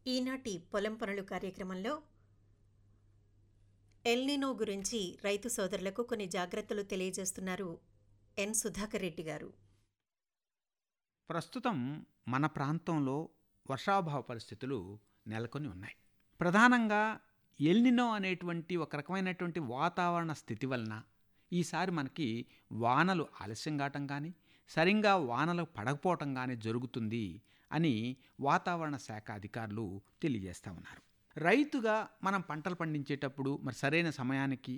ఈనాటి పొలం పనులు కార్యక్రమంలో ఎల్నినో గురించి రైతు సోదరులకు కొన్ని జాగ్రత్తలు తెలియజేస్తున్నారు ఎన్ సుధాకర్ రెడ్డి గారు ప్రస్తుతం మన ప్రాంతంలో వర్షాభావ పరిస్థితులు నెలకొని ఉన్నాయి ప్రధానంగా ఎల్నినో అనేటువంటి ఒక రకమైనటువంటి వాతావరణ స్థితి వలన ఈసారి మనకి వానలు ఆలస్యం కావటం కానీ సరిగ్గా వానలు పడకపోవటం కానీ జరుగుతుంది అని వాతావరణ శాఖ అధికారులు తెలియజేస్తూ ఉన్నారు రైతుగా మనం పంటలు పండించేటప్పుడు మరి సరైన సమయానికి